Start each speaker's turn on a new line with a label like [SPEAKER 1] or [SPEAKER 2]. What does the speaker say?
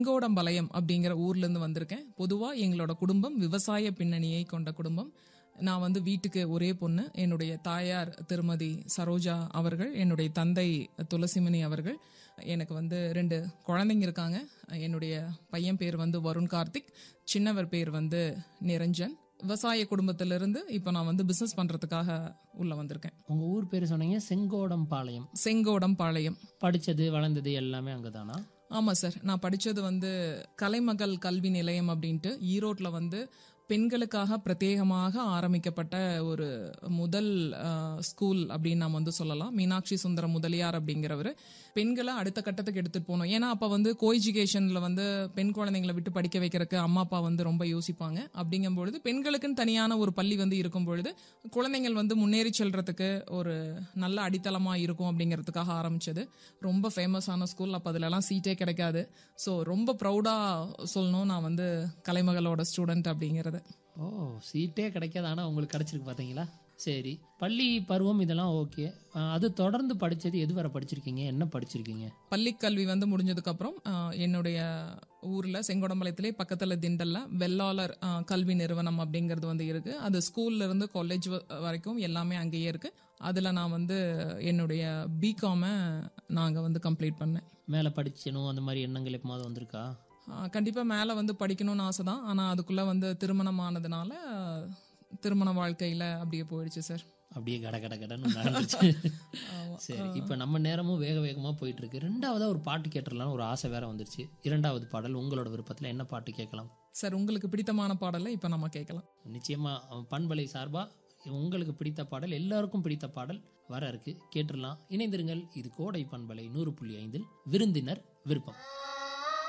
[SPEAKER 1] செங்கோடம்பாளையம் அப்படிங்கிற ஊர்ல இருந்து வந்திருக்கேன் பொதுவா எங்களோட குடும்பம் விவசாய பின்னணியை கொண்ட குடும்பம் நான் வந்து வீட்டுக்கு ஒரே பொண்ணு என்னுடைய தாயார் திருமதி சரோஜா அவர்கள் என்னுடைய தந்தை துளசிமணி அவர்கள் எனக்கு வந்து ரெண்டு குழந்தைங்க இருக்காங்க என்னுடைய பையன் பேர் வந்து வருண் கார்த்திக் சின்னவர் பேர் வந்து நிரஞ்சன் விவசாய குடும்பத்திலிருந்து இப்போ நான் வந்து பிசினஸ் பண்றதுக்காக உள்ள வந்திருக்கேன்
[SPEAKER 2] உங்க ஊர் பேர் சொன்னீங்க செங்கோடம்பாளையம்
[SPEAKER 1] செங்கோடம்பாளையம்
[SPEAKER 2] படிச்சது வளர்ந்தது எல்லாமே அங்கதானா
[SPEAKER 1] ஆமா சார் நான் படிச்சது வந்து கலைமகள் கல்வி நிலையம் அப்படின்ட்டு ஈரோட்ல வந்து பெண்களுக்காக பிரத்யேகமாக ஆரம்பிக்கப்பட்ட ஒரு முதல் அஹ், ஸ்கூல் அப்படின்னு நாம் வந்து சொல்லலாம் மீனாட்சி சுந்தரம் முதலியார் அப்படிங்கிறவர் பெண்களை அடுத்த கட்டத்துக்கு எடுத்துட்டு போகணும் ஏன்னா அப்ப வந்து கோ எஜுகேஷன்ல வந்து பெண் குழந்தைங்களை விட்டு படிக்க வைக்கிறதுக்கு அம்மா அப்பா வந்து ரொம்ப யோசிப்பாங்க அப்படிங்கும் பொழுது பெண்களுக்குன்னு தனியான ஒரு பள்ளி வந்து இருக்கும் பொழுது குழந்தைகள் வந்து முன்னேறி செல்றதுக்கு ஒரு நல்ல அடித்தளமா இருக்கும் அப்படிங்கிறதுக்காக ஆரம்பிச்சது ரொம்ப ஃபேமஸான ஸ்கூல் அப்போ அதுலலாம் சீட்டே கிடைக்காது ஸோ ரொம்ப ப்ரௌடா சொல்லணும் நான் வந்து கலைமகளோட ஸ்டூடெண்ட் அப்படிங்கிறது
[SPEAKER 2] ஓ சீட்டே கிடைக்காது ஆனா உங்களுக்கு கிடைச்சிருக்கு பாத்தீங்களா சரி பள்ளி பருவம் இதெல்லாம் ஓகே அது தொடர்ந்து படிச்சது எது வரை படிச்சிருக்கீங்க என்ன படிச்சிருக்கீங்க
[SPEAKER 1] பள்ளி கல்வி வந்து முடிஞ்சதுக்கு அப்புறம் ஆஹ், என்னுடைய ஊர்ல செங்கோடம்பாளையத்திலே பக்கத்துல திண்டல்ல வெள்ளாளர் ஆஹ், கல்வி நிறுவனம் அப்படிங்கிறது வந்து இருக்கு அது ஸ்கூல்ல இருந்து காலேஜ் வரைக்கும் எல்லாமே அங்கேயே இருக்கு அதுல நான் வந்து என்னுடைய பிகாம நாங்க வந்து கம்ப்ளீட் பண்ணேன்
[SPEAKER 2] மேல படிச்சணும் அந்த மாதிரி எண்ணங்கள் எப்பமாவது வந்திருக்கா
[SPEAKER 1] ஆஹ், கண்டிப்பா மேல வந்து படிக்கணும்னு ஆசை தான் ஆனா அதுக்குள்ள வந்து திருமணம் ஆனதுனால ஆஹ், திருமண வாழ்க்கையில அப்படியே போயிடுச்சு சார்
[SPEAKER 2] அப்படியே கட கட கடன்னு நடந்துச்சு சரி இப்போ நம்ம நேரமும் வேக வேகமாக போயிட்டு இருக்கு ரெண்டாவதா ஒரு பாட்டு கேட்டுடலாம்னு ஒரு ஆசை வேற வந்துருச்சு இரண்டாவது பாடல் உங்களோட விருப்பத்தில் என்ன பாட்டு கேட்கலாம்
[SPEAKER 1] சார் உங்களுக்கு பிடித்தமான பாடலை இப்ப நம்ம கேட்கலாம்
[SPEAKER 2] நிச்சயமா அஹ், பண்பலை சார்பா உங்களுக்கு பிடித்த பாடல் எல்லாருக்கும் பிடித்த பாடல் வர இருக்கு கேட்டுடலாம் இணைந்திருங்கள் இது கோடை பண்பலை நூறு புள்ளி ஐந்தில் விருந்தினர் விருப்பம்